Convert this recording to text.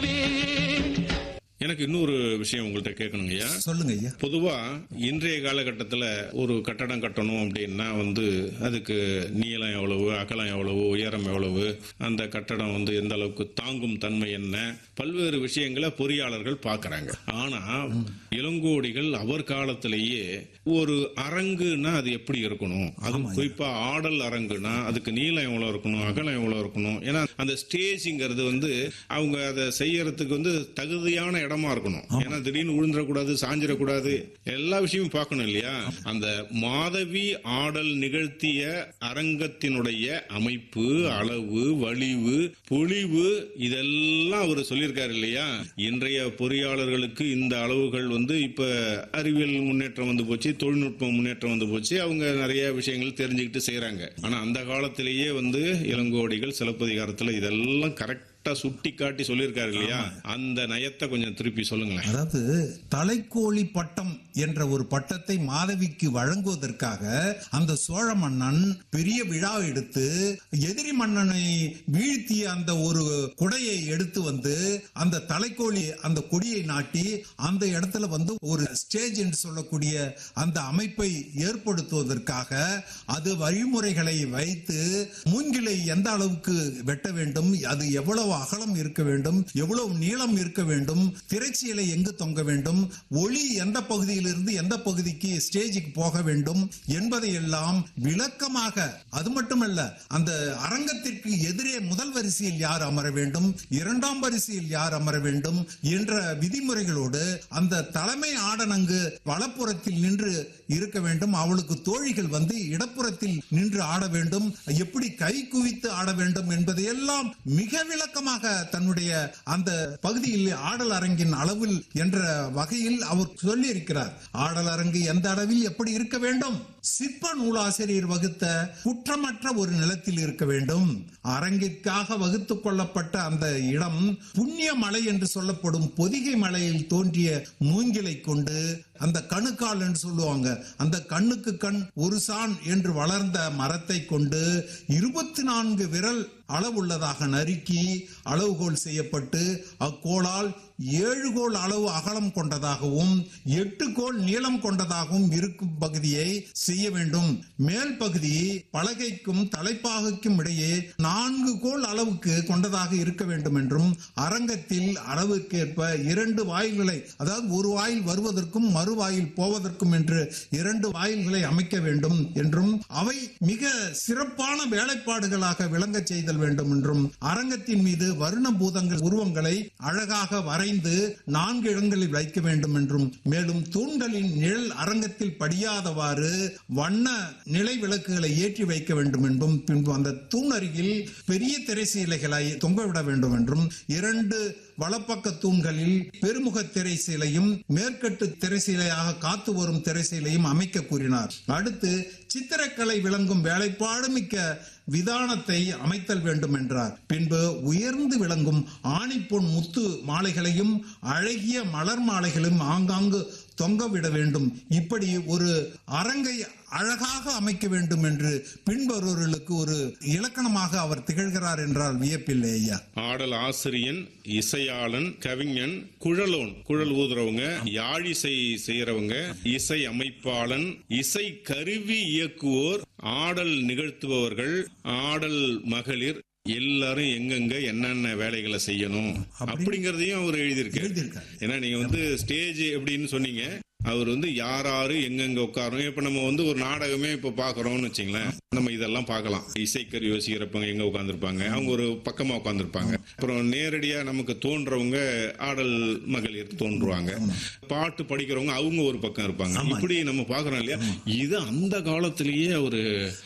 எனக்கு இன்னொரு விஷயம் உங்கள்கிட்ட கேட்கணுங்க ஐயா சொல்லுங்க ஐயா பொதுவா இன்றைய காலகட்டத்தில் ஒரு கட்டடம் கட்டணும் அப்படின்னா வந்து அதுக்கு நீளம் எவ்வளவு அகலம் எவ்வளவு உயரம் எவ்வளவு அந்த கட்டடம் வந்து எந்த அளவுக்கு தாங்கும் தன்மை என்ன பல்வேறு விஷயங்களை பொறியாளர்கள் பார்க்கறாங்க ஆனா இளங்கோடிகள் அவர் காலத்திலேயே ஒரு அரங்குன்னா அது எப்படி இருக்கணும் அது குறிப்பா ஆடல் அரங்குனா அதுக்கு நீளம் எவ்வளவு இருக்கணும் அகலம் எவ்வளவு இருக்கணும் ஏன்னா அந்த ஸ்டேஜிங்கிறது வந்து அவங்க அதை செய்யறதுக்கு வந்து தகுதியான இடமா இருக்கணும் ஏன்னா திடீர்னு விழுந்துடக்கூடாது சாஞ்சிடக்கூடாது எல்லா விஷயமும் பார்க்கணும் இல்லையா அந்த மாதவி ஆடல் நிகழ்த்திய அரங்கத்தினுடைய அமைப்பு அளவு வலிவு பொலிவு இதெல்லாம் அவர் சொல்லியிருக்காரு இல்லையா இன்றைய பொறியாளர்களுக்கு இந்த அளவுகள் வந்து இப்ப அறிவியல் முன்னேற்றம் வந்து போச்சு தொழில்நுட்ப முன்னேற்றம் வந்து போச்சு அவங்க நிறைய விஷயங்கள் தெரிஞ்சுக்கிட்டு செய்றாங்க ஆனா அந்த காலத்திலேயே வந்து இளங்கோடிகள் சிலப்பதிகாரத்துல இதெல்லாம் கரெக்டா சுட்டி காட்டி சொல்லியிருக்காரு இல்லையா அந்த நயத்தை கொஞ்சம் திருப்பி சொல்லுங்களேன் அதாவது தலைக்கோழி பட்டம் என்ற ஒரு பட்டத்தை மாதவிக்கு வழங்குவதற்காக அந்த சோழ மன்னன் பெரிய விழா எடுத்து எதிரி மன்னனை வீழ்த்திய அந்த ஒரு குடையை எடுத்து வந்து அந்த தலைக்கோழி அந்த கொடியை நாட்டி அந்த இடத்துல வந்து ஒரு ஸ்டேஜ் என்று சொல்லக்கூடிய அந்த அமைப்பை ஏற்படுத்துவதற்காக அது வழிமுறைகளை வைத்து மூங்கிலை எந்த அளவுக்கு வெட்ட வேண்டும் அது எவ்வளவு அகலம் இருக்க வேண்டும் எவ்வளவு நீளம் இருக்க வேண்டும் திரைச்சீலை எங்கு தொங்க வேண்டும் ஒளி எந்த பகுதியிலிருந்து எந்த பகுதிக்கு ஸ்டேஜுக்கு போக வேண்டும் என்பதை எல்லாம் விளக்கமாக அது மட்டுமல்ல அந்த அரங்கத்திற்கு எதிரே முதல் வரிசையில் யார் அமர வேண்டும் இரண்டாம் வரிசையில் யார் அமர வேண்டும் என்ற விதிமுறைகளோடு அந்த தலைமை ஆடனங்கு வலப்புறத்தில் நின்று இருக்க வேண்டும் அவளுக்கு தோழிகள் வந்து இடப்புறத்தில் நின்று ஆட வேண்டும் எப்படி கை குவித்து ஆட வேண்டும் என்பதையெல்லாம் மிக விளக்கமாக தன்னுடைய அந்த பகுதியில் ஆடல் அரங்கின் அளவில் என்ற வகையில் அவர் சொல்லியிருக்கிறார் ஆடல் அரங்கு எந்த அளவில் எப்படி இருக்க வேண்டும் சிற்ப நூலாசிரியர் வகுத்த குற்றமற்ற ஒரு நிலத்தில் இருக்க வேண்டும் அரங்கிற்காக வகுத்துக் கொள்ளப்பட்ட அந்த இடம் புண்ணிய மலை என்று சொல்லப்படும் பொதிகை மலையில் தோன்றிய மூங்கிலை கொண்டு அந்த கணுக்கால் என்று சொல்லுவாங்க அந்த கண்ணுக்கு கண் ஒரு சான் என்று வளர்ந்த மரத்தை கொண்டு இருபத்தி நான்கு விரல் அளவுள்ளதாக நறுக்கி அளவுகோல் செய்யப்பட்டு அக்கோளால் ஏழு கோல் அளவு அகலம் கொண்டதாகவும் எட்டு கோல் நீளம் கொண்டதாகவும் இருக்கும் பகுதியை செய்ய வேண்டும் மேல் பகுதி பலகைக்கும் தலைப்பாகைக்கும் இடையே நான்கு கோல் அளவுக்கு கொண்டதாக இருக்க வேண்டும் என்றும் அரங்கத்தில் அளவுக்கேற்ப இரண்டு வாயில்களை அதாவது ஒரு வாயில் வருவதற்கும் மறுவாயில் போவதற்கும் என்று இரண்டு வாயில்களை அமைக்க வேண்டும் என்றும் அவை மிக சிறப்பான வேலைப்பாடுகளாக விளங்க செய்தல் வேண்டும் என்றும் அரங்கத்தின் மீது வருண பூதங்கள் உருவங்களை அழகாக வரைந்து நான்கு இடங்களில் வைக்க வேண்டும் என்றும் மேலும் தூண்களின் நிழல் அரங்கத்தில் படியாதவாறு வண்ண நிலை விளக்குகளை ஏற்றி வைக்க வேண்டும் என்றும் பின்பு அந்த தூண் அருகில் பெரிய திரைசீலைகளை தொங்கவிட வேண்டும் என்றும் இரண்டு வலப்பக்க தூண்களில் பெருமுக திரைசீலையும் மேற்கட்டு திரைசீலையாக காத்து வரும் திரைசீலையும் அமைக்க கூறினார் அடுத்து சித்திரக்கலை விளங்கும் வேலைப்பாடு மிக்க விதானத்தை அமைத்தல் வேண்டும் என்றார் பின்பு உயர்ந்து விளங்கும் ஆணிப்பொன் முத்து மாலைகளையும் அழகிய மலர் மாலைகளையும் ஆங்காங்கு தொங்கவிட வேண்டும் இப்படி ஒரு அரங்கை அழகாக அமைக்க வேண்டும் என்று பின்வருவர்களுக்கு ஒரு இலக்கணமாக அவர் திகழ்கிறார் என்றால் வியப்பில்லை ஐயா ஆடல் ஆசிரியன் இசையாளன் கவிஞன் குழலோன் குழல் ஊதுறவங்க யாழிசை செய்யறவங்க இசை அமைப்பாளன் இசை கருவி இயக்குவோர் ஆடல் நிகழ்த்துபவர்கள் ஆடல் மகளிர் எல்லாரும் எங்கெங்க என்னென்ன வேலைகளை செய்யணும் அப்படிங்கறதையும் அவர் எழுதியிருக்காரு எழுதியிருக்கார் ஏன்னா நீங்க வந்து ஸ்டேஜ் எப்படின்னு சொன்னீங்க அவர் வந்து யார் யாரு எங்கெங்க உட்காரணும் இப்ப நம்ம வந்து ஒரு நாடகமே இப்ப பாக்குறோம்னு வச்சுங்களேன் நம்ம இதெல்லாம் பார்க்கலாம் இசைக்கரு யோசிக்கிறப்பங்க எங்க உட்காந்துருப்பாங்க அவங்க ஒரு பக்கமா உட்காந்துருப்பாங்க அப்புறம் நேரடியா நமக்கு தோன்றவங்க ஆடல் மகளிர் தோன்றுவாங்க பாட்டு படிக்கிறவங்க அவங்க ஒரு பக்கம் இருப்பாங்க இப்படி நம்ம பாக்குறோம் இல்லையா இது அந்த காலத்திலேயே ஒரு